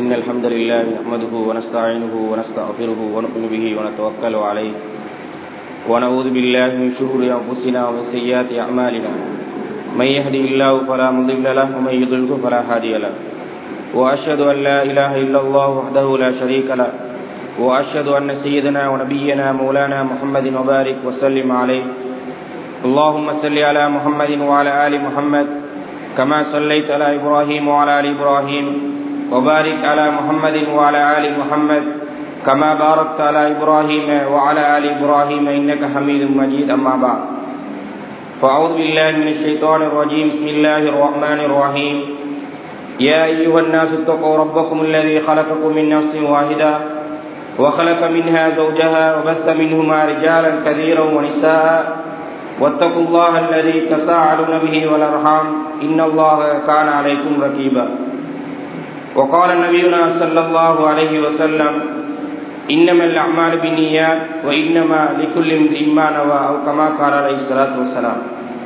إن الحمد لله نحمده ونستعينه ونستغفره ونؤمن به ونتوكل عليه ونعوذ بالله من شرور أنفسنا ومن سيئات أعمالنا من يهدي الله فلا مضل له ومن يضلله فلا هادي له وأشهد أن لا إله إلا الله وحده لا شريك له وأشهد أن سيدنا ونبينا مولانا محمد وبارك وسلم عليه اللهم صل على محمد وعلى آل محمد كما صليت على إبراهيم وعلى آل إبراهيم وبارك على محمد وعلى آل محمد كما باركت على إبراهيم وعلى آل إبراهيم إنك حميد مجيد أما بعد فأعوذ بالله من الشيطان الرجيم بسم الله الرحمن الرحيم يا أيها الناس اتقوا ربكم الذي خلقكم من نفس واحدة وخلق منها زوجها وبث منهما رجالا كثيرا ونساء واتقوا الله الذي تساءلون به والأرحام إن الله كان عليكم رقيبا وقال نبينا صلى الله عليه وسلم إنما الأعمال بالنيات وإنما لكل امرئ ما نوى أو كما قال عليه الصلاة والسلام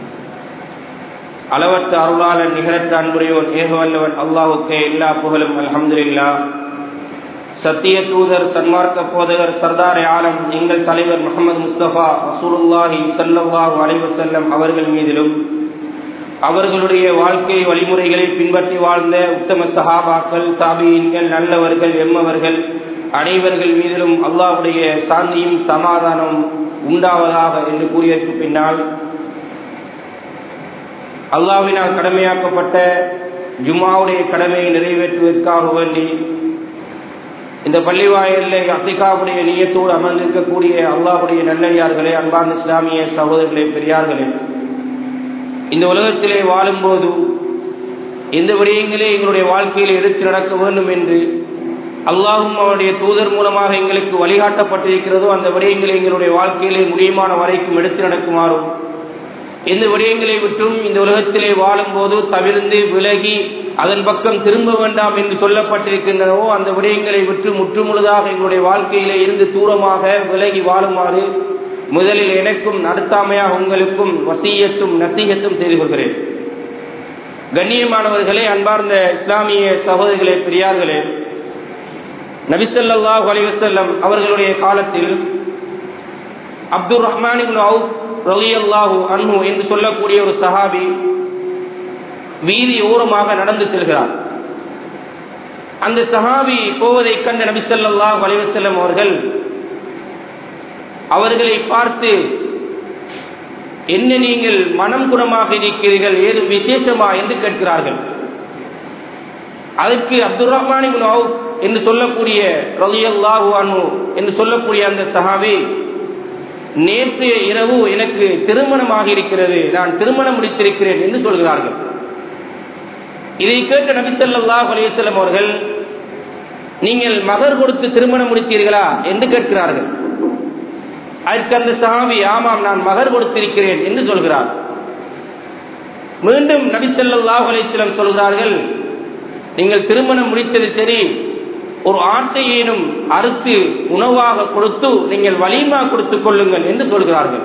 அளவற்ற அருளாளன் நிகரற்ற அன்புரையோன் ஏகவல்லவன் அல்லாஹுக்கே எல்லா புகழும் அல்ஹம்துலில்லா சத்திய தூதர் சன்மார்க்க போதகர் சர்தார் ஆலம் எங்கள் தலைவர் முகமது முஸ்தபா ரசூலுல்லாஹி சல்லாஹூ அலைவசல்லம் அவர்கள் மீதிலும் அவர்களுடைய வாழ்க்கை வழிமுறைகளை பின்பற்றி வாழ்ந்த உத்தம சஹாபாக்கள் தாபியன்கள் நல்லவர்கள் எம்மவர்கள் அனைவர்கள் மீதிலும் அல்லாஹுடைய சாந்தியும் சமாதானம் உண்டாவதாக என்று கூறியதற்கு பின்னால் அல்லாவினால் கடமையாக்கப்பட்ட ஜுமாவுடைய கடமையை நிறைவேற்றுவதற்காக வேண்டி இந்த பள்ளிவாயலில் அத்திகாவுடைய நீயத்தோடு அமர்ந்திருக்கக்கூடிய அல்லாஹுடைய நல்லடியார்களே அன்பார்ந்த இஸ்லாமிய சகோதரர்களே பெரியார்களே இந்த உலகத்திலே வாழும்போது எந்த விடயங்களே எங்களுடைய வாழ்க்கையில் எடுத்து நடக்க வேண்டும் என்று அல்லாஹும் அவனுடைய தூதர் மூலமாக எங்களுக்கு வழிகாட்டப்பட்டிருக்கிறதோ அந்த விடயங்களை எங்களுடைய வாழ்க்கையிலே முடியுமான வரைக்கும் எடுத்து நடக்குமாறும் எந்த விடயங்களை விட்டும் இந்த உலகத்திலே வாழும்போது தவிர்ந்து விலகி அதன் பக்கம் திரும்ப வேண்டாம் என்று சொல்லப்பட்டிருக்கின்றனவோ அந்த விடயங்களை விட்டு முற்றுமுழுதாக எங்களுடைய வாழ்க்கையிலே இருந்து தூரமாக விலகி வாழுமாறு முதலில் எனக்கும் நடத்தாமையாக உங்களுக்கும் வசியத்தும் நசீகத்தும் செய்து கொள்கிறேன் கண்ணியமானவர்களே அன்பார்ந்த இஸ்லாமிய சகோதரிகளே பெரியார்களே நபிசல்லாஹ் அலிவசல்லம் அவர்களுடைய காலத்தில் அப்துல் ரஹ்மான் ரலியல்லாஹு அன்ஹு என்று சொல்லக்கூடிய ஒரு சஹாபி வீதி ஓரமாக நடந்து செல்கிறார் அந்த சஹாபி போவதை கண்ட நபிசல்லாஹ் அலிவசல்லம் அவர்கள் அவர்களை பார்த்து என்ன நீங்கள் மனம் குணமாக இருக்கிறீர்கள் ஏதும் விசேஷமா என்று கேட்கிறார்கள் அதற்கு அப்துல் ரஹ்மான் என்று சொல்லக்கூடிய ரலியல்லாஹு அன்ஹு என்று சொல்லக்கூடிய அந்த சஹாபி நேற்று இரவு எனக்கு திருமணமாக இருக்கிறது நான் திருமணம் முடித்திருக்கிறேன் என்று சொல்கிறார்கள் இதை கேட்ட நபிசல்லாஹ் அலையம் அவர்கள் நீங்கள் மகர் கொடுத்து திருமணம் முடித்தீர்களா என்று கேட்கிறார்கள் அதற்கு அந்த சாமி ஆமாம் நான் மகர் கொடுத்திருக்கிறேன் என்று சொல்கிறார் மீண்டும் நபிசல்லாஹ் அலையம் சொல்கிறார்கள் நீங்கள் திருமணம் முடித்தது சரி ஒரு ஆட்டையேனும் அறுத்து உணவாக கொடுத்து நீங்கள் வலிமா கொடுத்துக் கொள்ளுங்கள் என்று சொல்கிறார்கள்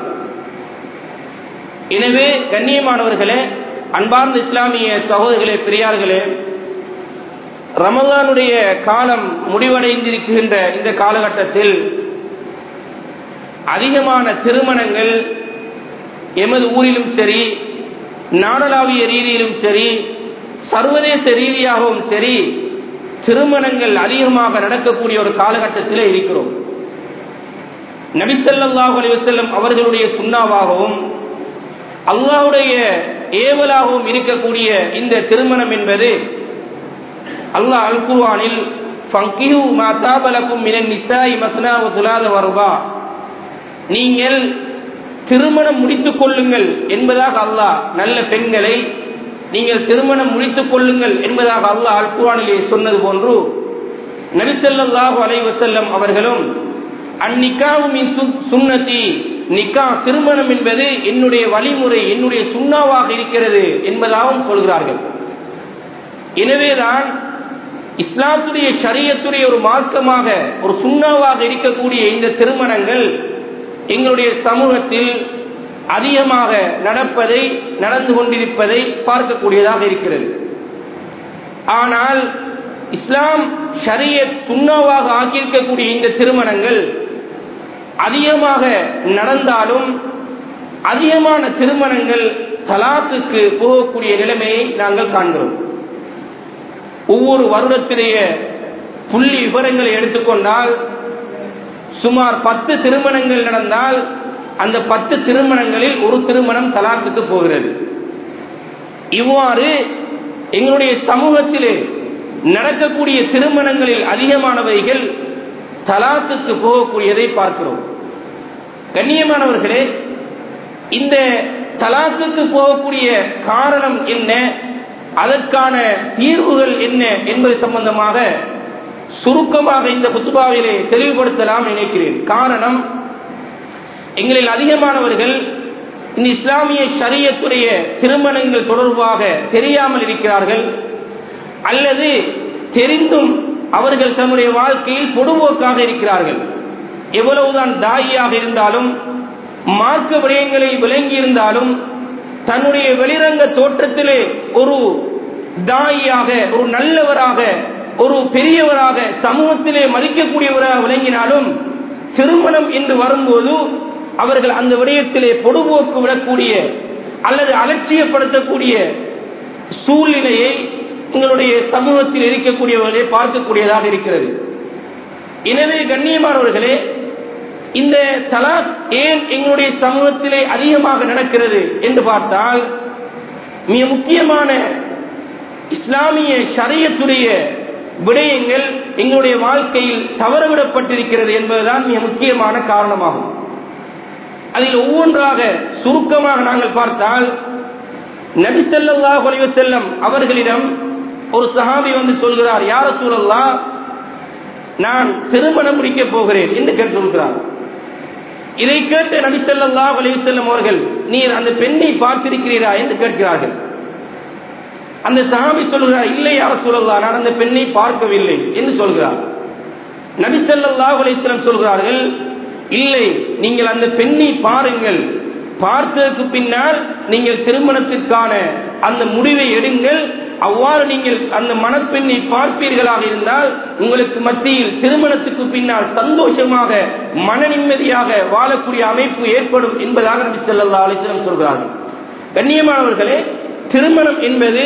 எனவே கண்ணியமானவர்களே அன்பார்ந்த இஸ்லாமிய சகோதரர்களே பெரியார்களே ரமதானுடைய காலம் முடிவடைந்திருக்கின்ற இந்த காலகட்டத்தில் அதிகமான திருமணங்கள் எமது ஊரிலும் சரி நாடளாவிய ரீதியிலும் சரி சர்வதேச ரீதியாகவும் சரி திருமணங்கள் அதிகமாக நடக்கக்கூடிய ஒரு காலகட்டத்தில் இருக்கிறோம் நபிசல்லாஹு அலிவசல்லம் அவர்களுடைய சுண்ணாவாகவும் அல்லாவுடைய ஏவலாகவும் இருக்கக்கூடிய இந்த திருமணம் என்பது அல்லாஹ் அல் குர்வானில் ஃபங்கிஹு மாதாபலக்கும் மினன் நிசாய் மஸ்னா துலாத வருவா நீங்கள் திருமணம் முடித்துக் கொள்ளுங்கள் என்பதாக அல்லாஹ் நல்ல பெண்களை நீங்கள் திருமணம் முடித்துக் கொள்ளுங்கள் என்பதாக அல்லாஹ் அல் குர்ஆனிலே சொன்னது போன்று நபிசல்லாஹு அலைவசல்லம் அவர்களும் அந்நிக்காவும் சுண்ணத்தி நிக்கா திருமணம் என்பது என்னுடைய வழிமுறை என்னுடைய சுண்ணாவாக இருக்கிறது என்பதாகவும் சொல்கிறார்கள் எனவேதான் இஸ்லாத்துடைய சரியத்துடைய ஒரு மார்க்கமாக ஒரு சுண்ணாவாக இருக்கக்கூடிய இந்த திருமணங்கள் எங்களுடைய சமூகத்தில் அதிகமாக நடப்பதை நடந்து கொண்டிருப்பதை பார்க்கக்கூடியதாக இருக்கிறது ஆனால் இஸ்லாம் ஷரிய சுண்ணாவாக ஆக்கியிருக்கக்கூடிய இந்த திருமணங்கள் அதிகமாக நடந்தாலும் அதிகமான திருமணங்கள் தலாக்குக்கு போகக்கூடிய நிலைமையை நாங்கள் காண்கிறோம் ஒவ்வொரு வருடத்திலேய புள்ளி விவரங்களை எடுத்துக்கொண்டால் சுமார் பத்து திருமணங்கள் நடந்தால் அந்த பத்து திருமணங்களில் ஒரு திருமணம் தலாக்குக்கு போகிறது இவ்வாறு எங்களுடைய சமூகத்திலே நடக்கக்கூடிய திருமணங்களில் அதிகமானவைகள் தலாக்குக்கு போகக்கூடியதை பார்க்கிறோம் கண்ணியமானவர்களே இந்த தலாக்குக்கு போகக்கூடிய காரணம் என்ன அதற்கான தீர்வுகள் என்ன என்பது சம்பந்தமாக சுருக்கமாக இந்த புத்துபாவிலே தெளிவுபடுத்தலாம் நினைக்கிறேன் காரணம் எங்களில் அதிகமானவர்கள் இந்த இஸ்லாமிய சரியத்துடைய திருமணங்கள் தொடர்பாக தெரியாமல் இருக்கிறார்கள் அல்லது தெரிந்தும் அவர்கள் தன்னுடைய வாழ்க்கையில் பொதுபோக்காக இருக்கிறார்கள் எவ்வளவுதான் தாயியாக இருந்தாலும் மார்க்க விடயங்களை விளங்கி இருந்தாலும் தன்னுடைய வெளிரங்க தோற்றத்திலே ஒரு தாயியாக ஒரு நல்லவராக ஒரு பெரியவராக சமூகத்திலே மதிக்கக்கூடியவராக விளங்கினாலும் திருமணம் என்று வரும்போது அவர்கள் அந்த விடயத்திலே பொதுபோக்கு விடக்கூடிய அல்லது அலட்சியப்படுத்தக்கூடிய சூழ்நிலையை எங்களுடைய சமூகத்தில் இருக்கக்கூடியவர்களை பார்க்கக்கூடியதாக இருக்கிறது எனவே கண்ணியமானவர்களே இந்த தலாக் ஏன் எங்களுடைய சமூகத்திலே அதிகமாக நடக்கிறது என்று பார்த்தால் மிக முக்கியமான இஸ்லாமிய சரியத்துடைய விடயங்கள் எங்களுடைய வாழ்க்கையில் தவறவிடப்பட்டிருக்கிறது என்பதுதான் மிக முக்கியமான காரணமாகும் அதில் ஒவ்வொன்றாக சுருக்கமாக நாங்கள் பார்த்தால் நபிசல்லா குறைவு செல்லம் அவர்களிடம் ஒரு சஹாபி வந்து சொல்கிறார் யார சூழல்லா நான் திருமணம் முடிக்க போகிறேன் என்று கேட்டு சொல்கிறார் இதை கேட்டு நபிசல்லா குறைவு செல்லம் அவர்கள் நீர் அந்த பெண்ணை பார்த்திருக்கிறீரா என்று கேட்கிறார்கள் அந்த சஹாபி சொல்கிறார் இல்லை யார சூழல்லா நான் அந்த பெண்ணை பார்க்கவில்லை என்று சொல்கிறார் நபிசல்லா அலிஸ்லம் சொல்கிறார்கள் இல்லை நீங்கள் அந்த பெண்ணை பாருங்கள் பார்த்ததற்கு பின்னால் நீங்கள் திருமணத்திற்கான அந்த முடிவை எடுங்கள் அவ்வாறு நீங்கள் அந்த மணப்பெண்ணை பார்ப்பீர்களாக இருந்தால் உங்களுக்கு மத்தியில் திருமணத்துக்கு பின்னால் சந்தோஷமாக மன நிம்மதியாக வாழக்கூடிய அமைப்பு ஏற்படும் என்பதாக நபி சொல்லா அலிஸ்லம் சொல்கிறார்கள் கண்ணியமானவர்களே திருமணம் என்பது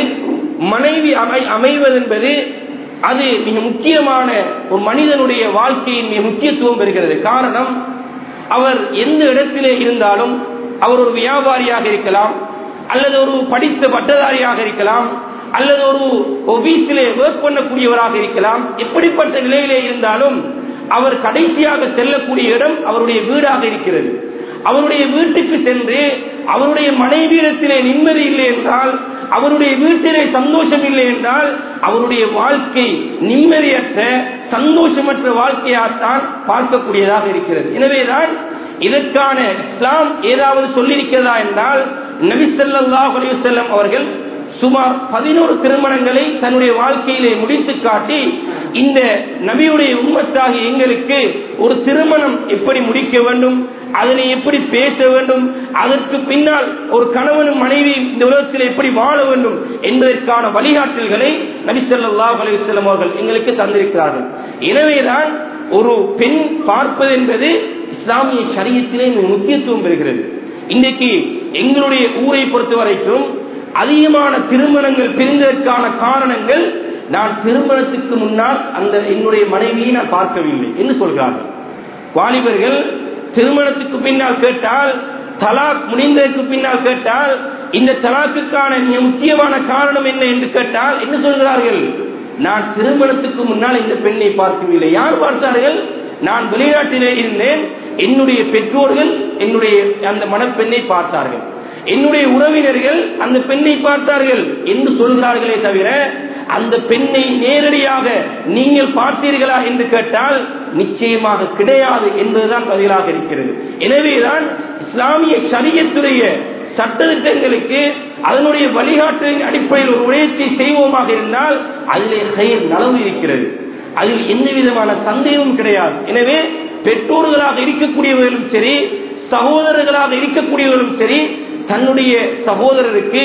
மனைவி அமை அமைவது என்பது அது மிக முக்கியமான ஒரு மனிதனுடைய வாழ்க்கையின் மிக முக்கியத்துவம் பெறுகிறது காரணம் அவர் எந்த இடத்திலே இருந்தாலும் அவர் ஒரு வியாபாரியாக இருக்கலாம் அல்லது ஒரு படித்த பட்டதாரியாக இருக்கலாம் அல்லது ஒரு ஒபீஸிலே ஒர்க் பண்ணக்கூடியவராக இருக்கலாம் எப்படிப்பட்ட நிலையிலே இருந்தாலும் அவர் கடைசியாக செல்லக்கூடிய இடம் அவருடைய வீடாக இருக்கிறது அவருடைய வீட்டுக்கு சென்று அவருடைய மனைவியிடத்திலே நிம்மதி இல்லை என்றால் அவருடைய வீட்டிலே சந்தோஷம் இல்லை என்றால் அவருடைய வாழ்க்கை நிம்மதியற்ற சந்தோஷமற்ற வாழ்க்கையாகத்தான் பார்க்கக்கூடியதாக இருக்கிறது எனவேதான் இதற்கான இஸ்லாம் ஏதாவது சொல்லியிருக்கிறதா என்றால் நபிசல்லாஹ் அலிவசல்லம் அவர்கள் சுமார் பதினோரு திருமணங்களை தன்னுடைய வாழ்க்கையிலே முடித்து காட்டி இந்த நபியுடைய உண்மத்தாகி எங்களுக்கு ஒரு திருமணம் எப்படி முடிக்க வேண்டும் அதனை எப்படி பேச வேண்டும் அதற்கு பின்னால் ஒரு கணவனும் மனைவி இந்த உலகத்தில் எப்படி வாழ வேண்டும் என்பதற்கான வழிகாட்டல்களை நபிசல்லா அலிவசல்லம் அவர்கள் எங்களுக்கு தந்திருக்கிறார்கள் எனவேதான் ஒரு பெண் பார்ப்பது என்பது இஸ்லாமிய சரியத்திலே முக்கியத்துவம் பெறுகிறது இன்றைக்கு எங்களுடைய ஊரை பொறுத்த வரைக்கும் அதிகமான திருமணங்கள் பிரிந்ததற்கான காரணங்கள் நான் திருமணத்துக்கு முன்னால் அந்த என்னுடைய மனைவியை நான் பார்க்கவில்லை என்று சொல்கிறார்கள் வாலிபர்கள் திருமணத்துக்கு பின்னால் கேட்டால் தலாக் முடிந்ததற்கு பின்னால் கேட்டால் இந்த தலாக்குக்கான மிக முக்கியமான காரணம் என்ன என்று கேட்டால் என்ன சொல்கிறார்கள் நான் திருமணத்துக்கு முன்னால் இந்த பெண்ணை பார்க்கவில்லை யார் பார்த்தார்கள் நான் வெளிநாட்டிலே இருந்தேன் என்னுடைய பெற்றோர்கள் என்னுடைய அந்த மணப்பெண்ணை பார்த்தார்கள் என்னுடைய உறவினர்கள் அந்த பெண்ணை பார்த்தார்கள் என்று சொல்கிறார்களே தவிர அந்த பெண்ணை நேரடியாக நீங்கள் பார்த்தீர்களா என்று கேட்டால் நிச்சயமாக கிடையாது என்பதுதான் பதிலாக இருக்கிறது எனவேதான் இஸ்லாமிய சரியத்துடைய சட்டத்திட்டங்களுக்கு அதனுடைய வழிகாட்டலின் அடிப்படையில் ஒரு உழைத்தை செய்வோமாக இருந்தால் அதிலே செயல் நலவு இருக்கிறது அதில் எந்த விதமான சந்தேகமும் கிடையாது எனவே பெற்றோர்களாக இருக்கக்கூடியவர்களும் சரி சகோதரர்களாக இருக்கக்கூடியவர்களும் சரி தன்னுடைய சகோதரருக்கு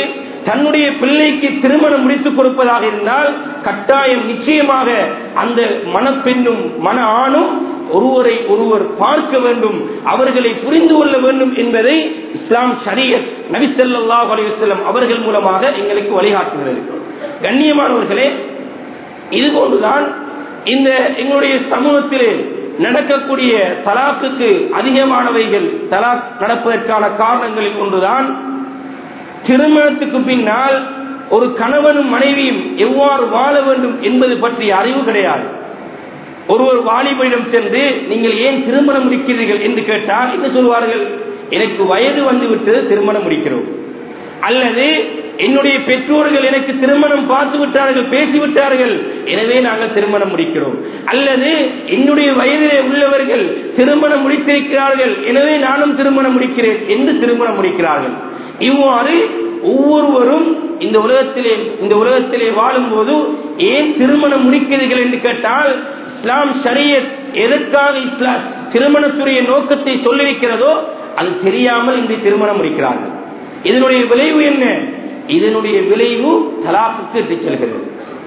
தன்னுடைய பிள்ளைக்கு திருமணம் முடித்துக் கொடுப்பதாக இருந்தால் கட்டாயம் நிச்சயமாக அந்த மணப்பெண்ணும் மன ஆணும் ஒருவரை ஒருவர் பார்க்க வேண்டும் அவர்களை புரிந்து கொள்ள வேண்டும் என்பதை இஸ்லாம் ஷரியத் நபிசல்லாஹ் அலையுஸ்லம் அவர்கள் மூலமாக எங்களுக்கு வழிகாட்டுகிறது கண்ணியமானவர்களே இது போன்றுதான் இந்த எங்களுடைய சமூகத்திலே நடக்கக்கூடிய தலாக்குக்கு அதிகமானவைகள் தலாக் நடப்பதற்கான காரணங்களில் ஒன்றுதான் திருமணத்துக்கு பின்னால் ஒரு கணவனும் மனைவியும் எவ்வாறு வாழ வேண்டும் என்பது பற்றிய அறிவு கிடையாது ஒருவர் வாலிபரிடம் சென்று நீங்கள் ஏன் திருமணம் முடிக்கிறீர்கள் என்று கேட்டால் என்ன சொல்வார்கள் எனக்கு வயது வந்து விட்டது திருமணம் முடிக்கிறோம் அல்லது என்னுடைய பெற்றோர்கள் எனக்கு திருமணம் பார்த்து விட்டார்கள் பேசிவிட்டார்கள் எனவே நாங்கள் திருமணம் முடிக்கிறோம் அல்லது என்னுடைய வயதிலே உள்ளவர்கள் திருமணம் முடித்திருக்கிறார்கள் எனவே நானும் திருமணம் முடிக்கிறேன் என்று திருமணம் முடிக்கிறார்கள் இவ்வாறு ஒவ்வொருவரும் இந்த உலகத்திலே இந்த உலகத்திலே வாழும் போது ஏன் திருமணம் முடிக்கிறீர்கள் என்று கேட்டால் இஸ்லாம் ஷரியத் எதற்காக இஸ்லாம் திருமணத்துடைய நோக்கத்தை சொல்லியிருக்கிறதோ அது தெரியாமல் இந்த திருமணம் முடிக்கிறார்கள் இதனுடைய விளைவு என்ன இதனுடைய விளைவு தலாப்புக்கு இட்டு செல்கிறது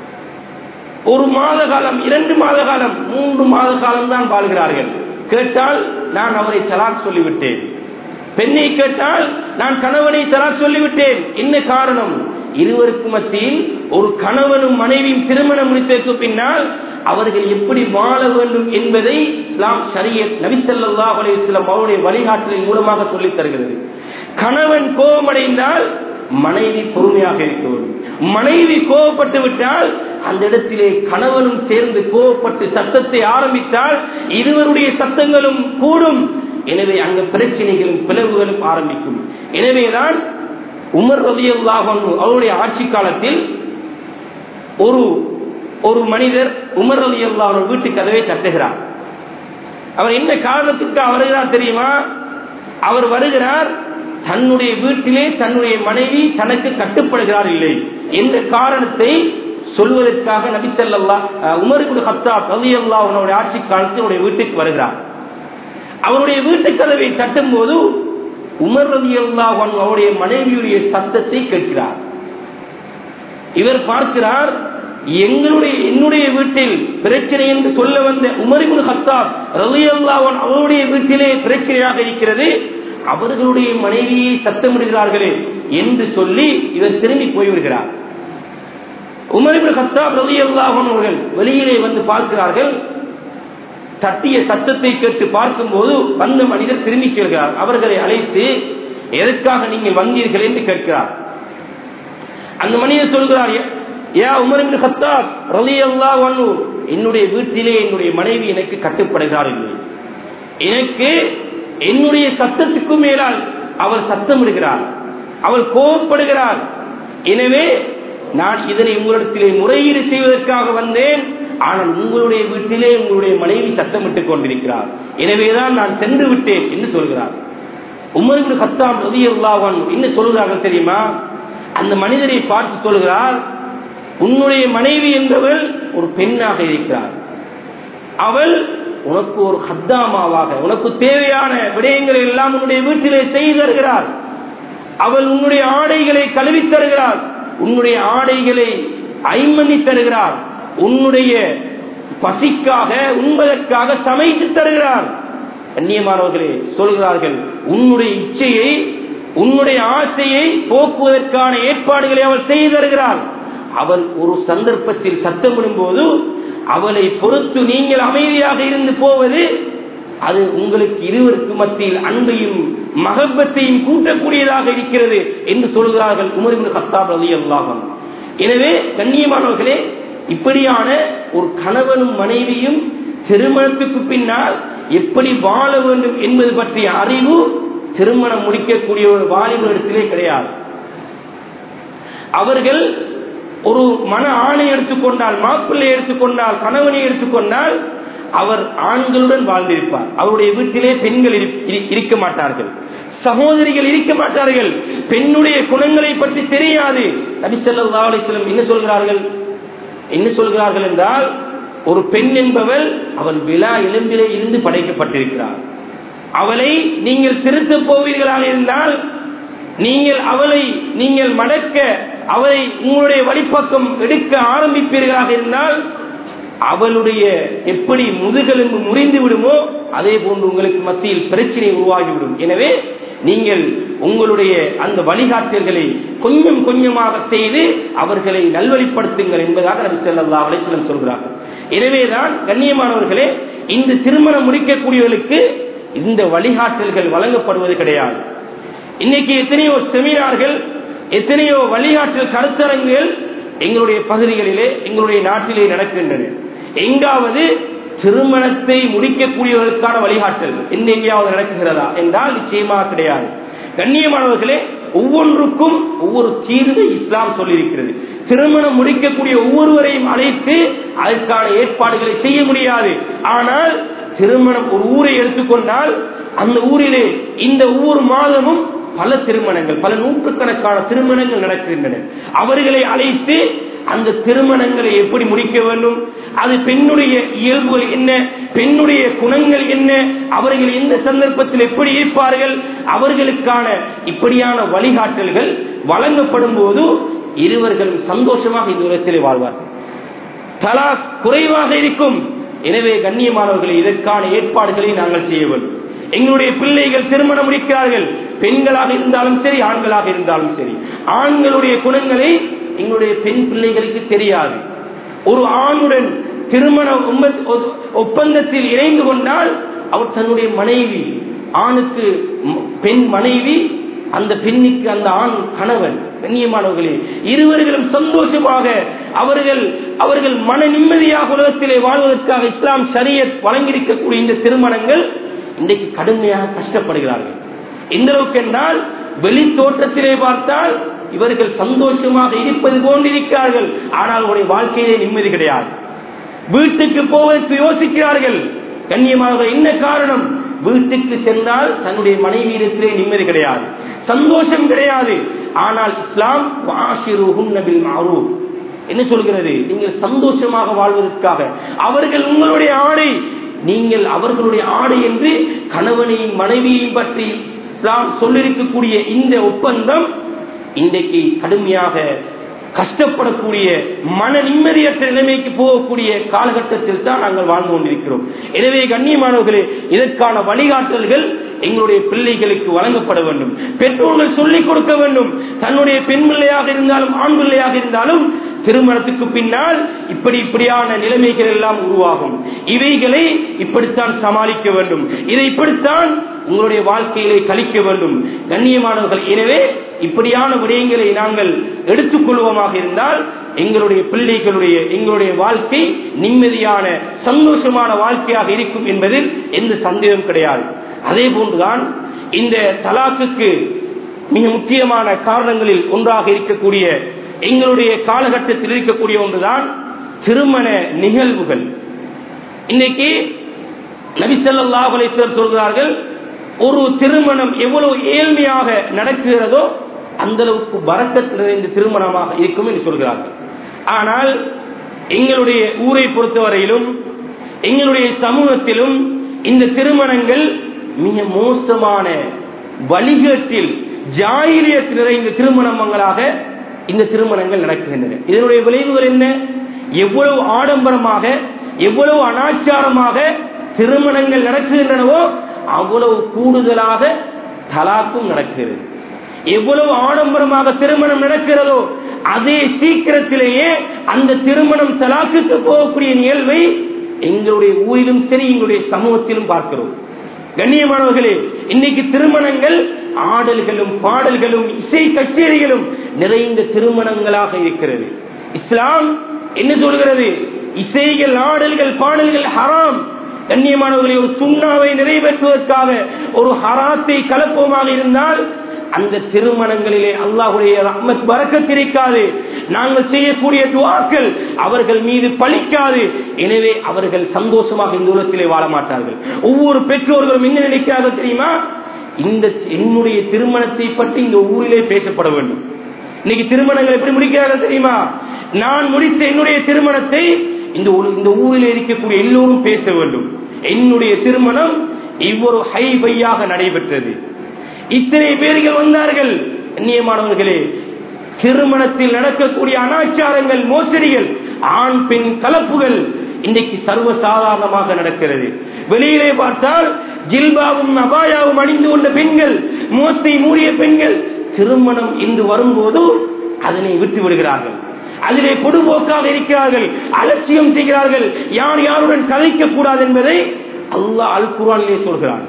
ஒரு மாத காலம் இரண்டு மாத காலம் மூன்று மாத காலம் தான் வாழ்கிறார்கள் கேட்டால் நான் அவரை தலாக் சொல்லிவிட்டேன் பெண்ணை கேட்டால் நான் கணவனை தலாக் சொல்லிவிட்டேன் என்ன காரணம் இருவருக்கு மத்தியில் ஒரு கணவனும் மனைவியும் திருமணம் முடித்ததற்கு பின்னால் அவர்கள் எப்படி வாழ வேண்டும் என்பதை இஸ்லாம் ஷரியத் நபிசல்லா அலையம் அவருடைய வழிகாட்டலின் மூலமாக சொல்லித் தருகிறது கணவன் கோபமடைந்தால் மனைவி பொறுமையாக இருக்க வேண்டும் மனைவி கோபப்பட்டு விட்டால் அந்த இடத்திலே கணவனும் சேர்ந்து கோபப்பட்டு சத்தத்தை ஆரம்பித்தால் இருவருடைய சத்தங்களும் கூடும் எனவே அங்க பிரச்சனைகளும் பிளவுகளும் ஆரம்பிக்கும் எனவேதான் உமர் ரதியுல்லாஹன் அவருடைய ஆட்சி காலத்தில் ஒரு ஒரு மனிதர் உமர் ரதியுல்லாஹன் வீட்டு கதவை தட்டுகிறார் அவர் என்ன காரணத்துக்கு வருகிறார் தெரியுமா அவர் வருகிறார் தன்னுடைய வீட்டிலே தன்னுடைய மனைவி தனக்கு கட்டுப்படுகிறார் இல்லை என்ற காரணத்தை சொல்வதற்காக நபிசல்லா உமருக்கு ஹத்தா ரவி அல்லா அவனுடைய ஆட்சி காலத்தில் வீட்டுக்கு வருகிறார் அவருடைய வீட்டு கதவை தட்டும் போது உமர் ரவி அல்லா அவருடைய மனைவியுடைய சத்தத்தை கேட்கிறார் இவர் பார்க்கிறார் எங்களுடைய என்னுடைய வீட்டில் பிரச்சனை என்று சொல்ல வந்த உமரிபுல் ஹத்தாப் ரவி அல்லாவன் அவருடைய வீட்டிலே பிரச்சனையாக இருக்கிறது அவர்களுடைய மனைவியை சத்தமிடுகிறார்களே என்று சொல்லி இவர் திரும்பி போய்விடுகிறார் உமரிபுல் ஹத்தாப் ரவி அல்லாஹன் அவர்கள் வெளியிலே வந்து பார்க்கிறார்கள் தட்டிய சத்தத்தை கேட்டு பார்க்கும்போது வந்த மனிதர் திரும்பி செல்கிறார் அவர்களை அழைத்து எதற்காக நீங்கள் வந்தீர்கள் என்று கேட்கிறார் அந்த மனிதர் சொல்கிறார் ஏ உமரின் ஹத்தாப் ரலி அல்லா என்னுடைய வீட்டிலே என்னுடைய மனைவி எனக்கு கட்டுப்படுகிறார் இல்லை எனக்கு என்னுடைய சத்தத்துக்கு மேலால் அவள் சத்தமிடுகிறார் அவள் கோபப்படுகிறார் எனவே நான் இதனை உங்களிடத்திலே முறையீடு செய்வதற்காக வந்தேன் ஆனால் உங்களுடைய வீட்டிலே உங்களுடைய மனைவி சத்தமிட்டுக் கொண்டிருக்கிறார் எனவேதான் நான் சென்று விட்டேன் என்று சொல்கிறார் உமருக்கு ஹத்தாம் ரதியுல்லாவன் என்ன சொல்கிறார்கள் தெரியுமா அந்த மனிதரை பார்த்து சொல்கிறார் உன்னுடைய மனைவி என்பவள் ஒரு பெண்ணாக இருக்கிறார் அவள் உனக்கு ஒரு ஹத்தாமாவாக உனக்கு தேவையான விடயங்களை எல்லாம் உன்னுடைய வீட்டிலே செய்து தருகிறார் அவள் உன்னுடைய ஆடைகளை கழுவி தருகிறார் உன்னுடைய ஆடைகளை ஐமணி தருகிறார் உன்னுடைய பசிக்காக உண்பதற்காக சமைத்து தருகிறார் கண்ணியமானவர்களே சொல்கிறார்கள் உன்னுடைய இச்சையை உன்னுடைய ஆசையை போக்குவதற்கான ஏற்பாடுகளை அவள் செய்து தருகிறாள் அவள் ஒரு சந்தர்ப்பத்தில் சத்தமிடும் போது அவளை பொறுத்து நீங்கள் அமைதியாக இருந்து போவது அது உங்களுக்கு இருவருக்கு மத்தியில் அன்பையும் மகப்பத்தையும் கூட்டக்கூடியதாக இருக்கிறது என்று சொல்கிறார்கள் உமரிபுல் கத்தாப் ரவி அல்லாஹன் எனவே கண்ணியமானவர்களே இப்படியான ஒரு கணவனும் மனைவியும் திருமணத்துக்கு பின்னால் எப்படி வாழ வேண்டும் என்பது பற்றிய அறிவு திருமணம் முடிக்கக்கூடிய ஒரு வாலிபரிடத்திலே கிடையாது அவர்கள் ஒரு மன ஆணை எடுத்துக்கொண்டால் மாப்பிள்ளை எடுத்துக்கொண்டால் கணவனை எடுத்துக்கொண்டால் அவர் ஆண்களுடன் வாழ்ந்திருப்பார் அவருடைய வீட்டிலே பெண்கள் இருக்க மாட்டார்கள் சகோதரிகள் இருக்க மாட்டார்கள் பெண்ணுடைய குணங்களை பற்றி தெரியாது நபிசல்லா அலிஸ்லம் என்ன சொல்கிறார்கள் என்ன சொல்கிறார்கள் என்றால் ஒரு பெண் என்பவள் அவள் விழா எலும்பிலே இருந்து படைக்கப்பட்டிருக்கிறார் அவளை நீங்கள் திருத்த போவீர்களாக இருந்தால் நீங்கள் அவளை நீங்கள் மடக்க அவளை உங்களுடைய வழிப்பக்கம் எடுக்க ஆரம்பிப்பீர்களாக இருந்தால் அவளுடைய எப்படி முதுகெலும்பு முறிந்து விடுமோ அதே போன்று உங்களுக்கு மத்தியில் பிரச்சனை உருவாகிவிடும் எனவே நீங்கள் உங்களுடைய அந்த வழிகாட்டல்களை கொஞ்சம் கொஞ்சமாக செய்து அவர்களை நல்வழிப்படுத்துங்கள் என்பதாக நபி ஸல்லல்லாஹு அலைஹி வஸல்லம் சொல்கிறார்கள் எனவேதான் கண்ணியமானவர்களே இந்த திருமணம் முடிக்கக்கூடியவர்களுக்கு இந்த வழிகாட்டல்கள் வழங்கப்படுவது கிடையாது இன்னைக்கு எத்தனையோ செமினார்கள் எத்தனையோ வழிகாட்டல் கருத்தரங்குகள் எங்களுடைய பகுதிகளிலே எங்களுடைய நாட்டிலே நடக்கின்றன எங்காவது திருமணத்தை முடிக்கக்கூடியவர்களுக்கான வழிகாட்டல் எந்த எங்கேயாவது நடக்குகிறதா என்றால் நிச்சயமாக கிடையாது கண்ணியமானவர்களே ஒவ்வொன்றுக்கும் ஒவ்வொரு தீர்வை இஸ்லாம் சொல்லியிருக்கிறது திருமணம் முடிக்கக்கூடிய ஒவ்வொருவரையும் அழைத்து அதற்கான ஏற்பாடுகளை செய்ய முடியாது ஆனால் திருமணம் ஒரு ஊரை எடுத்துக்கொண்டால் அந்த ஊரிலே இந்த ஒவ்வொரு மாதமும் பல திருமணங்கள் பல நூற்றுக்கணக்கான திருமணங்கள் நடக்கின்றன அவர்களை அழைத்து அந்த திருமணங்களை எப்படி முடிக்க வேண்டும் அது பெண்ணுடைய இயல்புகள் என்ன பெண்ணுடைய குணங்கள் என்ன அவர்கள் எந்த சந்தர்ப்பத்தில் எப்படி இருப்பார்கள் அவர்களுக்கான இப்படியான வழிகாட்டல்கள் வழங்கப்படும் போது இருவர்களும் சந்தோஷமாக இந்த உலகத்திலே வாழ்வார்கள் தலா குறைவாக இருக்கும் எனவே கண்ணியமானவர்களை இதற்கான ஏற்பாடுகளை நாங்கள் செய்ய வேண்டும் எங்களுடைய பிள்ளைகள் திருமணம் முடிக்கிறார்கள் பெண்களாக இருந்தாலும் சரி ஆண்களாக இருந்தாலும் சரி ஆண்களுடைய குணங்களை எங்களுடைய பெண் பிள்ளைகளுக்கு தெரியாது ஒரு ஆணுடன் திருமண ஒப்ப- ஒப்பந்தத்தில் இணைந்து கொண்டால் அவர் தன்னுடைய மனைவி ஆணுக்கு ம- பெண் மனைவி அந்த பெண்ணுக்கு அந்த ஆண் கணவன் கண்ணியமானவர்களே இருவர்களும் சந்தோஷமாக அவர்கள் அவர்கள் மன நிம்மதியாக உலகத்திலே வாழ்வதற்காக இஸ்லாம் ஷரியத் வழங்கியிருக்கக்கூடிய இந்த திருமணங்கள் இன்றைக்கு கடுமையாக கஷ்டப்படுகிறார்கள் எந்த அளவுக்கு என்றால் வெளி தோற்றத்திலே பார்த்தால் இவர்கள் சந்தோஷமாக இருப்பது போன்றிருக்கிறார்கள் ஆனால் உடைய வாழ்க்கையிலே நிம்மதி கிடையாது வீட்டுக்கு போவதற்கு யோசிக்கிறார்கள் கண்ணியமாக என்ன காரணம் வீட்டுக்கு சென்றால் தன்னுடைய மனைவியிடத்திலே நிம்மதி கிடையாது சந்தோஷம் கிடையாது ஆனால் இஸ்லாம் வாஷிருஹுன்ன பில் மஅரூஃப் என்ன சொல்கிறது நீங்கள் சந்தோஷமாக வாழ்வதற்காக அவர்கள் உங்களுடைய ஆடை நீங்கள் அவர்களுடைய ஆடை என்று கணவனையும் மனைவியையும் பற்றி இஸ்லாம் சொல்லிருக்கக்கூடிய இந்த ஒப்பந்தம் இன்றைக்கு கடுமையாக கஷ்டப்படக்கூடிய மன நிம்மதியற்ற நிலைமைக்கு போகக்கூடிய காலகட்டத்தில் தான் நாங்கள் வாழ்ந்து கொண்டிருக்கிறோம் எனவே கண்ணியமானவர்களே இதற்கான வழிகாட்டல்கள் எங்களுடைய பிள்ளைகளுக்கு வழங்கப்பட வேண்டும் பெற்றோர்கள் சொல்லிக் கொடுக்க வேண்டும் தன்னுடைய பெண் பிள்ளையாக இருந்தாலும் ஆண் பிள்ளையாக இருந்தாலும் திருமணத்துக்கு பின்னால் இப்படி இப்படியான நிலைமைகள் எல்லாம் உருவாகும் இவைகளை இப்படித்தான் சமாளிக்க வேண்டும் இதை இப்படித்தான் உங்களுடைய வாழ்க்கையிலே கழிக்க வேண்டும் கண்ணியமானவர்கள் எனவே இப்படியான விடயங்களை நாங்கள் எடுத்துக்கொள்வோமாக இருந்தால் எங்களுடைய பிள்ளைகளுடைய எங்களுடைய வாழ்க்கை நிம்மதியான சந்தோஷமான வாழ்க்கையாக இருக்கும் என்பதில் எந்த சந்தேகம் கிடையாது அதே போன்றுதான் இந்த தலாக்குக்கு மிக முக்கியமான காரணங்களில் ஒன்றாக இருக்கக்கூடிய எங்களுடைய காலகட்டத்தில் இருக்கக்கூடிய ஒன்றுதான் திருமண நிகழ்வுகள் இன்னைக்கு நபிசல்லாஹ் அலைஹிஸ்ஸலாம் சொல்கிறார்கள் ஒரு திருமணம் எவ்வளவு ஏழ்மையாக நடக்கிறதோ அந்த அளவுக்கு பறக்கத் நிறைந்த திருமணமாக இருக்கும் என்று சொல்கிறார்கள் ஆனால் எங்களுடைய ஊரை பொறுத்தவரையிலும் எங்களுடைய சமூகத்திலும் இந்த திருமணங்கள் மிக மோசமான வழிகேட்டில் ஜாயிலியத் நிறைந்த திருமணங்களாக இந்த திருமணங்கள் நடக்கின்றன இதனுடைய விளைவுகள் என்ன எவ்வளவு ஆடம்பரமாக எவ்வளவு அனாச்சாரமாக திருமணங்கள் நடக்குகின்றனவோ அவ்வளவு கூடுதலாக தலாக்கும் நடக்கிறது எவ்வளவு ஆடம்பரமாக திருமணம் நடக்கிறதோ அதே சீக்கிரத்திலேயே அந்த திருமணம் தலாக்குக்கு போகக்கூடிய நிகழ்வை எங்களுடைய ஊரிலும் சரி எங்களுடைய சமூகத்திலும் பார்க்கிறோம் கண்ணியமானவர்களே இன்னைக்கு திருமணங்கள் ஆடல்களும் பாடல்களும் இசை கச்சேரிகளும் நிறைந்த திருமணங்களாக இருக்கிறது இஸ்லாம் என்ன சொல்கிறது இசைகள் ஆடல்கள் பாடல்கள் ஹராம் கண்ணியமானவர்களை ஒரு சுண்ணாவை நிறைவேற்றுவதற்காக ஒரு ஹராத்தை கலப்போமாக இருந்தால் அந்த திருமணங்களிலே அல்லாஹுடைய ரஹ்மத் பறக்கத்திருக்காது நாங்கள் செய்யக்கூடிய துவாக்கள் அவர்கள் மீது பழிக்காது எனவே அவர்கள் சந்தோஷமாக இந்த உலகத்திலே வாழ மாட்டார்கள் ஒவ்வொரு பெற்றோர்களும் என்ன நினைக்கிறார்கள் தெரியுமா இந்த என்னுடைய திருமணத்தை பற்றி இந்த ஊரிலே பேசப்பட வேண்டும் இன்னைக்கு திருமணங்கள் எப்படி முடிக்கிறார்கள் தெரியுமா நான் முடித்த என்னுடைய திருமணத்தை இந்த ஊ- இந்த ஊரில் இருக்கக்கூடிய எல்லோரும் பேச வேண்டும் என்னுடைய திருமணம் இவ்வொரு ஹைபையாக நடைபெற்றது இத்தனை பேர்கள் வந்தார்கள் கண்ணியமானவர்களே திருமணத்தில் நடக்கக்கூடிய அனாச்சாரங்கள் மோசடிகள் ஆண் பெண் கலப்புகள் இன்றைக்கு சர்வசாதாரணமாக நடக்கிறது வெளியிலே பார்த்தால் ஜில்பாவும் அபாயாவும் அணிந்து கொண்ட பெண்கள் முகத்தை மூடிய பெண்கள் திருமணம் இன்று வரும்போது அதனை விட்டு விடுகிறார்கள் அதிலே பொதுபோக்காக இருக்கிறார்கள் அலட்சியம் செய்கிறார்கள் யார் யாருடன் கதைக்க கூடாது என்பதை அல்லாஹ் அல் குரானிலே சொல்கிறார்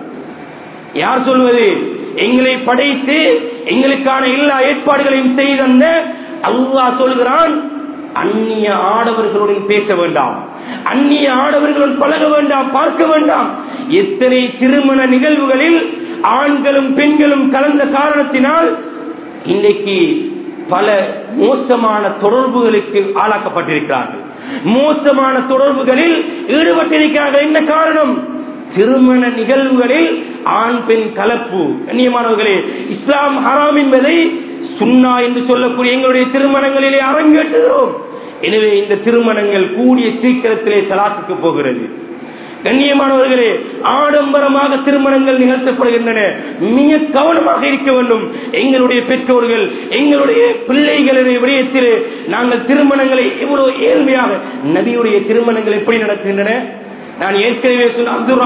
யார் சொல்வது எங்களை படைத்து எங்களுக்கான எல்லா ஏற்பாடுகளையும் செய்தந்த அல்லாஹ் சொல்கிறான் அந்நிய ஆடவர்களுடன் பேச வேண்டாம் அந்நிய ஆடவர்களுடன் பழக வேண்டாம் பார்க்க வேண்டாம் எத்தனை திருமண நிகழ்வுகளில் ஆண்களும் பெண்களும் கலந்த காரணத்தினால் இன்றைக்கு பல மோசமான தொடர்புகளுக்கு ஆளாக்கப்பட்டிருக்கிறார்கள் மோசமான தொடர்புகளில் ஈடுபட்டிருக்கிறார்கள் என்ன காரணம் திருமண நிகழ்வுகளில் ஆண் பெண் கலப்பு கண்ணியமானவர்களே இஸ்லாம் ஹராம் என்பதை சுன்னா என்று சொல்லக்கூடிய எங்களுடைய திருமணங்களிலே அரங்கேற்றுகிறோம் எனவே இந்த திருமணங்கள் கூடிய சீக்கிரத்திலே தலாத்துக்கு போகிறது கண்ணியமானவர்களே ஆடம்பரமாக திருமணங்கள் நிகழ்த்தப்படுகின்றன மிக கவனமாக இருக்க வேண்டும் எங்களுடைய பெற்றோர்கள் எங்களுடைய பிள்ளைகளுடைய விடயத்திலே நாங்கள் திருமணங்களை எவ்வளவு ஏழ்மையாக நபியுடைய திருமணங்கள் எப்படி நடக்கின்றன நான் ஏற்கனவே சொன்ன அப்துல்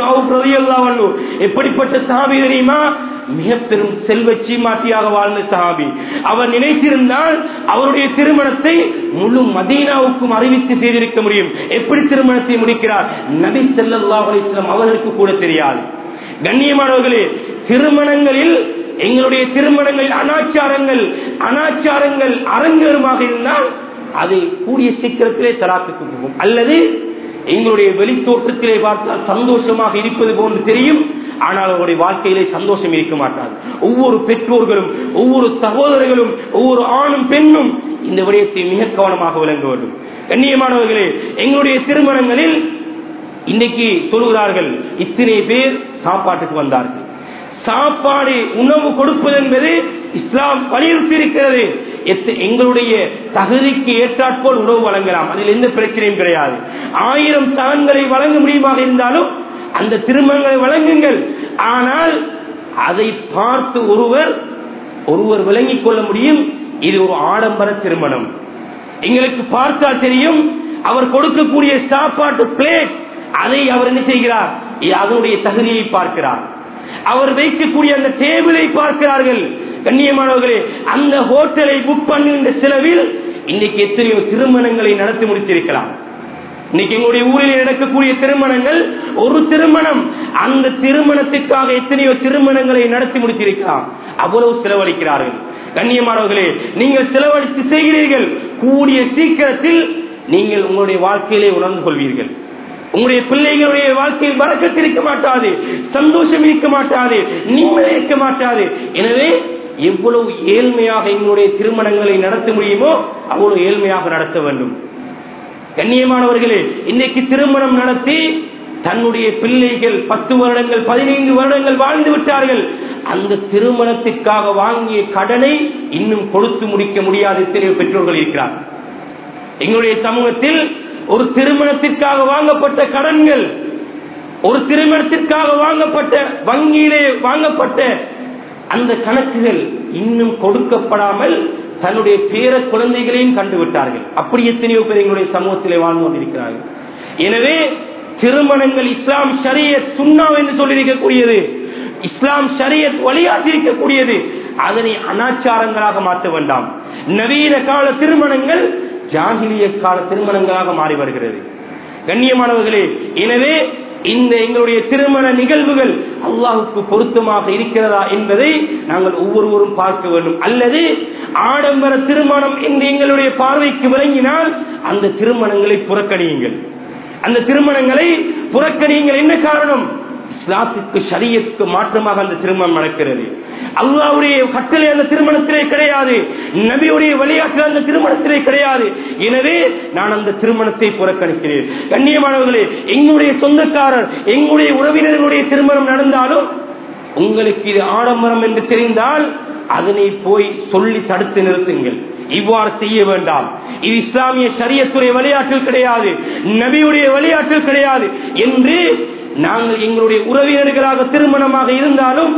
ரஹ்மான் எப்படிப்பட்ட சஹாபி தெரியுமா மிக பெரும் செல்வ சீமாட்டியாக வாழ்ந்த சஹாபி அவர் நினைத்திருந்தால் அவருடைய திருமணத்தை முழு மதீனாவுக்கும் அறிவித்து செய்திருக்க முடியும் எப்படி திருமணத்தை முடிக்கிறார் நபி ஸல்லல்லாஹு அலைஹி வஸல்லம் அவர்களுக்கு கூட தெரியாது கண்ணியமானவர்களே திருமணங்களில் எங்களுடைய திருமணங்களில் அனாச்சாரங்கள் அனாச்சாரங்கள் அரங்கேறுமாக இருந்தால் அது கூடிய சீக்கிரத்திலே தலாக்குக்கு போகும் அல்லது எங்களுடைய வெளித்தோற்றத்திலே பார்த்தால் சந்தோஷமாக இருப்பது போன்று தெரியும் ஆனால் அவருடைய வாழ்க்கையிலே சந்தோஷம் இருக்க மாட்டார் ஒவ்வொரு பெற்றோர்களும் ஒவ்வொரு சகோதரர்களும் ஒவ்வொரு ஆணும் பெண்ணும் இந்த விடயத்தை மிக கவனமாக விளங்க வேண்டும் கண்ணியமானவர்களே எங்களுடைய திருமணங்களில் இன்னைக்கு சொல்கிறார்கள் இத்தனை பேர் சாப்பாட்டுக்கு வந்தார்கள் சாப்பாடு உணவு கொடுப்பது என்பது இஸ்லாம் வலியுறுத்தி இருக்கிறது எங்களுடைய தகுதிக்கு ஏற்றாற்போல் உணவு வழங்கலாம் அதில் எந்த பிரச்சனையும் கிடையாது ஆயிரம் தான்களை வழங்க முடியுமாக இருந்தாலும் அந்த திருமணங்களை வழங்குங்கள் ஆனால் அதை பார்த்து ஒருவர் ஒருவர் விளங்கிக் கொள்ள முடியும் இது ஒரு ஆடம்பர திருமணம் எங்களுக்கு பார்த்தால் தெரியும் அவர் கொடுக்கக்கூடிய சாப்பாட்டு பிளேட் அதை அவர் என்ன செய்கிறார் அதனுடைய தகுதியை பார்க்கிறார் அவர் வைக்கக்கூடிய அந்த டேபிளை பார்க்கிறார்கள் கண்ணியமானவர்களே அந்த ஹோட்டலை புக் பண்ணுகின்ற செலவில் இன்னைக்கு எத்தனையோ திருமணங்களை நடத்தி முடித்திருக்கலாம் இன்னைக்கு எங்களுடைய ஊரில் நடக்கக்கூடிய திருமணங்கள் ஒரு திருமணம் அந்த திருமணத்திற்காக எத்தனையோ திருமணங்களை நடத்தி முடித்திருக்கலாம் அவ்வளவு செலவழிக்கிறார்கள் கண்ணியமானவர்களே நீங்கள் செலவழித்து செய்கிறீர்கள் கூடிய சீக்கிரத்தில் நீங்கள் உங்களுடைய வாழ்க்கையிலே உணர்ந்து கொள்வீர்கள் உங்களுடைய பிள்ளைகளுடைய வாழ்க்கையில் வரக்கத்து இருக்க மாட்டாது சந்தோஷம் இருக்க மாட்டாது நிம்மதி இருக்க மாட்டாது எனவே எவ்வளவு ஏழ்மையாக எங்களுடைய திருமணங்களை நடத்த முடியுமோ அவ்வளவு ஏழ்மையாக நடத்த வேண்டும் கண்ணியமானவர்களே இன்னைக்கு திருமணம் நடத்தி தன்னுடைய பிள்ளைகள் பத்து வருடங்கள் பதினைந்து வருடங்கள் வாழ்ந்து விட்டார்கள் அந்த திருமணத்திற்காக வாங்கிய கடனை இன்னும் கொடுத்து முடிக்க முடியாத எத்தனையோ பெற்றோர்கள் இருக்கிறார் எங்களுடைய சமூகத்தில் ஒரு திருமணத்திற்காக வாங்கப்பட்ட கடன்கள் ஒரு திருமணத்திற்காக வாங்கப்பட்ட வங்கியிலே வாங்கப்பட்ட அந்த கணக்குகள் இன்னும் கொடுக்கப்படாமல் தன்னுடைய பேர குழந்தைகளையும் கண்டுவிட்டார்கள் அப்படி எத்தனையோ பேர் எங்களுடைய சமூகத்திலே வாழ்ந்து கொண்டிருக்கிறார்கள் எனவே திருமணங்கள் இஸ்லாம் ஷரியத் சுண்ணா என்று சொல்லியிருக்கக்கூடியது இஸ்லாம் ஷரியத் வழியாற்றிருக்கக்கூடியது அதனை அனாச்சாரங்களாக மாற்ற வேண்டாம் நவீன கால திருமணங்கள் ஜாகிலிய கால திருமணங்களாக மாறி வருகிறது கண்ணியமானவர்களே எனவே இந்த எங்களுடைய திருமண நிகழ்வுகள் அல்லாஹுக்கு பொருத்தமாக இருக்கிறதா என்பதை நாங்கள் ஒவ்வொருவரும் பார்க்க வேண்டும் அல்லது ஆடம்பர திருமணம் என்று எங்களுடைய பார்வைக்கு விளங்கினால் அந்த திருமணங்களை புறக்கணியுங்கள் அந்த திருமணங்களை புறக்கணியுங்கள் என்ன காரணம் இஸ்லாத்துக்கு சரியத்துக்கு மாற்றமாக அந்த திருமணம் நடக்கிறது அல்லாவுடைய கட்டளை அந்த திருமணத்திலே கிடையாது நபியுடைய விளையாட்டு அந்த திருமணத்திலே கிடையாது எனவே நான் அந்த திருமணத்தை புறக்கணிக்கிறேன் கண்ணியமானவர்களே எங்களுடைய சொந்தக்காரர் எங்களுடைய உறவினர்களுடைய திருமணம் நடந்தாலும் உங்களுக்கு இது ஆடம்பரம் என்று தெரிந்தால் அதனை போய் சொல்லி தடுத்து நிறுத்துங்கள் இவ்வாறு செய்ய வேண்டாம் இது இஸ்லாமிய சரியத்துடைய விளையாட்டில் கிடையாது நபியுடைய விளையாட்டில் கிடையாது என்று நாங்கள் எங்களுடைய உறவினர்களாக திருமணமாக இருந்தாலும்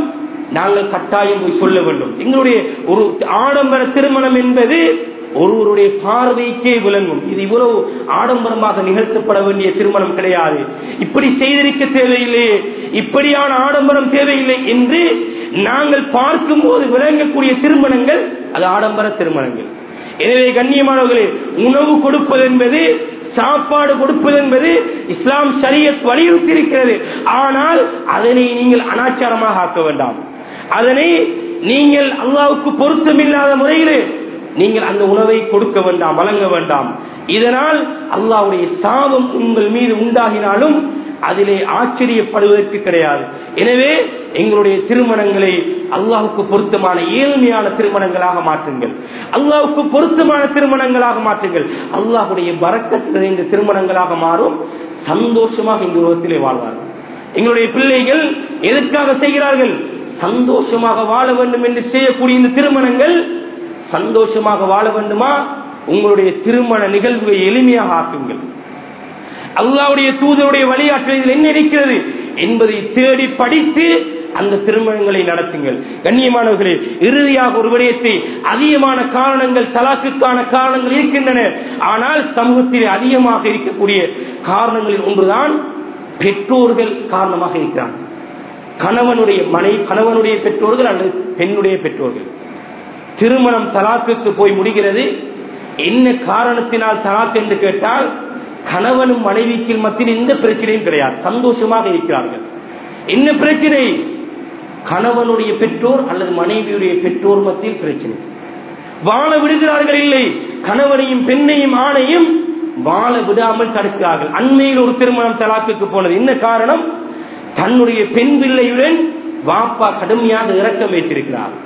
நாங்கள் கட்டாயம் போய் சொல்ல வேண்டும் எங்களுடைய ஒரு ஆடம்பர திருமணம் என்பது ஒருவருடைய பார்வைக்கே விளங்கும் இது இவ்வளவு ஆடம்பரமாக நிகழ்த்தப்பட வேண்டிய திருமணம் கிடையாது இப்படி செய்திருக்க தேவையில்லை இப்படியான ஆடம்பரம் தேவையில்லை என்று நாங்கள் பார்க்கும் போது விளங்கக்கூடிய திருமணங்கள் அது ஆடம்பர திருமணங்கள் எனவே கண்ணியமானவர்களே உணவு கொடுப்பது என்பது சாப்பாடு கொடுப்பது என்பது இஸ்லாம் சரியத் வலியுறுத்தி இருக்கிறது ஆனால் அதனை நீங்கள் அனாச்சாரமாக ஆக்க வேண்டாம் அதனை நீங்கள் அல்லாவுக்கு பொருத்தமில்லாத முறையிலே நீங்கள் அந்த உணவை கொடுக்க வேண்டாம் வழங்க வேண்டாம் இதனால் அல்லாவுடைய சாபம் உங்கள் மீது உண்டாகினாலும் அதிலே ஆச்சரியப்படுவதற்கு கிடையாது எனவே எங்களுடைய திருமணங்களை அல்லாவுக்கு பொருத்தமான ஏழ்மையான திருமணங்களாக மாற்றுங்கள் அல்லாவுக்கு பொருத்தமான திருமணங்களாக மாற்றுங்கள் அல்லாஹுடைய வரக்கத்து நிறைந்த திருமணங்களாக மாறும் சந்தோஷமாக இந்த உலகத்திலே வாழ்வார்கள் எங்களுடைய பிள்ளைகள் எதற்காக செய்கிறார்கள் சந்தோஷமாக வாழ வேண்டும் என்று செய்யக்கூடிய இந்த திருமணங்கள் சந்தோஷமாக வாழ வேண்டுமா உங்களுடைய திருமண நிகழ்வுகளை எளிமையாக ஆக்குங்கள் அல்லாவுடைய தூதருடைய வழியாற்றலில் என்ன இருக்கிறது என்பதை தேடி படித்து அந்த திருமணங்களை நடத்துங்கள் கண்ணியமானவர்களே இறுதியாக ஒரு விடயத்தை அதிகமான காரணங்கள் தலாக்குக்கான காரணங்கள் இருக்கின்றன ஆனால் சமூகத்தில் அதிகமாக இருக்கக்கூடிய காரணங்களில் ஒன்றுதான் பெற்றோர்கள் காரணமாக இருக்கிறார்கள் கணவனுடைய மனை கணவனுடைய பெற்றோர்கள் அல்லது பெண்ணுடைய பெற்றோர்கள் திருமணம் தலாக்குக்கு போய் முடிகிறது என்ன காரணத்தினால் தலாக் என்று கேட்டால் கணவனும் மனைவிக்கு மத்தியில் எந்த பிரச்சனையும் கிடையாது சந்தோஷமாக இருக்கிறார்கள் என்ன பிரச்சனை கணவனுடைய பெற்றோர் அல்லது மனைவியுடைய பெற்றோர் மத்தியில் பிரச்சனை வாழ விடுகிறார்கள் இல்லை கணவனையும் பெண்ணையும் ஆணையும் வாழ விடாமல் தடுக்கிறார்கள் அண்மையில் ஒரு திருமணம் தலாக்குக்கு போனது என்ன காரணம் தன்னுடைய பெண் பிள்ளையுடன் வாப்பா கடுமையாக இறக்கம் வைத்திருக்கிறார்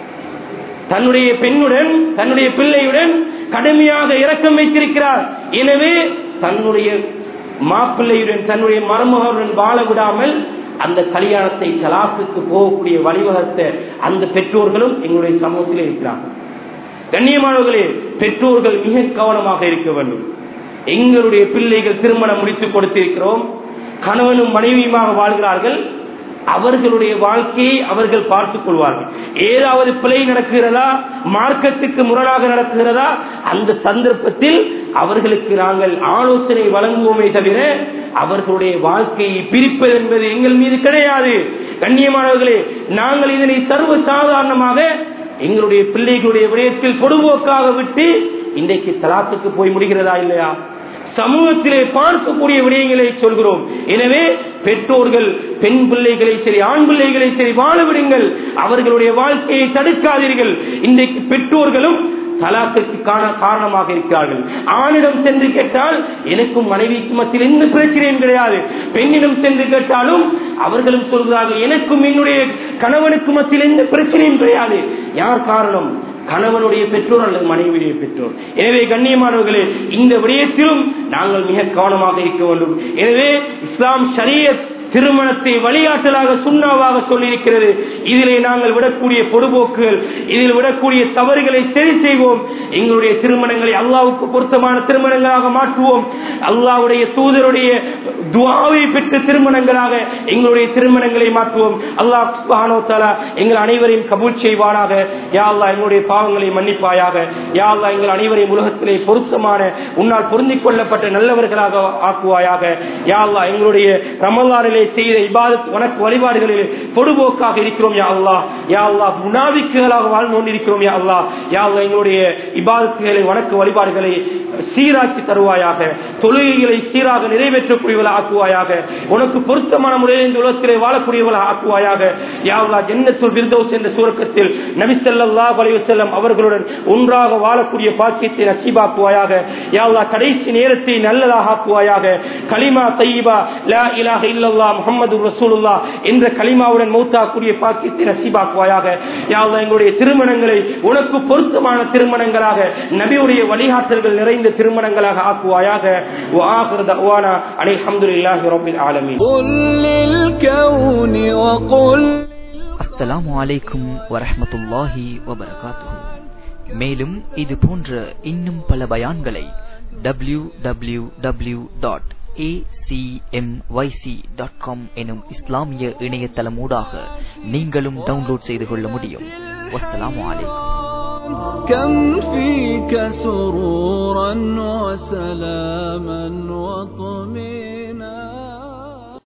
தன்னுடைய பெண்ணுடன் தன்னுடைய பிள்ளையுடன் கடுமையாக இறக்கம் வைத்திருக்கிறார் எனவே தன்னுடைய மாப்பிள்ளையுடன் தன்னுடைய மருமகளுடன் வாழ விடாமல் அந்த கல்யாணத்தை தலாக்குக்கு போகக்கூடிய வழிவகுத்த அந்த பெற்றோர்களும் எங்களுடைய சமூகத்தில் இருக்கிறார்கள் கண்ணியமானவர்களே பெற்றோர்கள் மிக கவனமாக இருக்க வேண்டும் எங்களுடைய பிள்ளைகள் திருமணம் முடித்து கொடுத்திருக்கிறோம் கணவனும் மனைவியுமாக வாழ்கிறார்கள் அவர்களுடைய வாழ்க்கையை அவர்கள் பார்த்துக் கொள்வார்கள் ஏதாவது பிழை நடக்கிறதா மார்க்கத்துக்கு முரணாக நடக்கிறதா அந்த சந்தர்ப்பத்தில் அவர்களுக்கு நாங்கள் ஆலோசனை வழங்குவோமே தவிர அவர்களுடைய வாழ்க்கையை பிரிப்பது என்பது எங்கள் மீது கிடையாது கண்ணியமானவர்களே நாங்கள் இதனை சர்வ சாதாரணமாக எங்களுடைய பிள்ளைகளுடைய விடயத்தில் பொதுபோக்காக விட்டு இன்றைக்கு தலாத்துக்கு போய் முடிகிறதா இல்லையா சமூகத்திலே பார்க்கக்கூடிய விடயங்களை சொல்கிறோம் எனவே பெற்றோர்கள் பெண் பிள்ளைகளை சரி ஆண் பிள்ளைகளை சரி வாழ விடுங்கள் அவர்களுடைய வாழ்க்கையை தடுக்காதீர்கள் இன்றைக்கு பெற்றோர்களும் தலாத்திற்கு காரணமாக இருக்கிறார்கள் ஆணிடம் சென்று கேட்டால் எனக்கும் மனைவிக்கும் மத்தியில் எந்த பிரச்சனையும் கிடையாது பெண்ணிடம் சென்று கேட்டாலும் அவர்களும் சொல்கிறார்கள் எனக்கும் என்னுடைய கணவனுக்கு மத்தியில் எந்த பிரச்சனையும் கிடையாது யார் காரணம் கணவனுடைய பெற்றோர் அல்லது மனைவியுடைய பெற்றோர் எனவே கண்ணியமானவர்களே இந்த விடயத்திலும் நாங்கள் மிக கவனமாக இருக்க வேண்டும் எனவே இஸ்லாம் ஷரியத் திருமணத்தை வழிகாட்டலாக சுண்ணாவாக சொல்லியிருக்கிறது இதிலே நாங்கள் விடக்கூடிய பொதுபோக்குகள் இதில் விடக்கூடிய தவறுகளை சரி செய்வோம் எங்களுடைய திருமணங்களை அல்லாவுக்கு பொருத்தமான திருமணங்களாக மாற்றுவோம் அல்லாவுடைய தூதருடைய துவாவை பெற்ற திருமணங்களாக எங்களுடைய திருமணங்களை மாற்றுவோம் அல்லாஹ் தாலா எங்கள் அனைவரையும் கபூல் செய்வானாக யா அல்லா எங்களுடைய பாவங்களை மன்னிப்பாயாக யா அல்லா எங்கள் அனைவரையும் உலகத்திலே பொருத்தமான உன்னால் பொருந்திக் கொள்ளப்பட்ட நல்லவர்களாக ஆக்குவாயாக யா அல்லா எங்களுடைய ரமலானிலே செய்த இபாதத் உனக்கு வழிபாடுகளில் பொதுபோக்காக இருக்கிறோம் யா அல்லா யா அல்லா முனாவிக்குகளாக வாழ்ந்து கொண்டிருக்கிறோம் யா அல்லா யா அல்லா எங்களுடைய இபாதத்துகளை உனக்கு வழிபாடுகளை சீராக்கி தருவாயாக தொழுகைகளை சீராக நிறைவேற்றக்கூடியவளை ஆக்குவாயாக உனக்கு பொருத்தமான முறையில் இந்த உலகத்திலே வாழக்கூடியவளை ஆக்குவாயாக யா அல்லா ஜன்னத்துல் பிர்தௌஸ் என்ற சுரக்கத்தில் நபி ஸல்லல்லாஹு அலைஹி வஸல்லம் அவர்களுடன் ஒன்றாக வாழக்கூடிய பாக்கியத்தை நசீபாக்குவாயாக யா அல்லா கடைசி நேரத்தை நல்லதாக ஆக்குவாயாக கலிமா தையிபா லா இலாஹ இல்லல்லாஹ் முஹம்மது ரசூலுல்லாஹ் என்ற கலிமாவுடன் மௌத்தாக்கூடிய பாக்கியத்தை நசீபாக்குவாயாக யா அல்லா எங்களுடைய திருமணங்களை உனக்கு பொருத்தமான திருமணங்களாக நபியுடைய வழிகாட்டல்கள் நிறைந்த திருமணங்களாக ஆக்குவாயாக وآخر دعوانا أن الحمد لله رب العالمين قل للكون وقل அஸ்ஸலாமு அலைக்கும் வரஹ்மத்துல்லாஹி வபரகாத்துஹு மேலும் இது போன்ற இன்னும் பல பயான்களை www.acmyc டாட் காம் எனும் இஸ்லாமிய இணையதளமூடாக நீங்களும் டவுன்லோட் செய்து கொள்ள முடியும் வஸ்ஸலாமு அலைக்கும் كم فيك سرورا وسلاما وطمئنا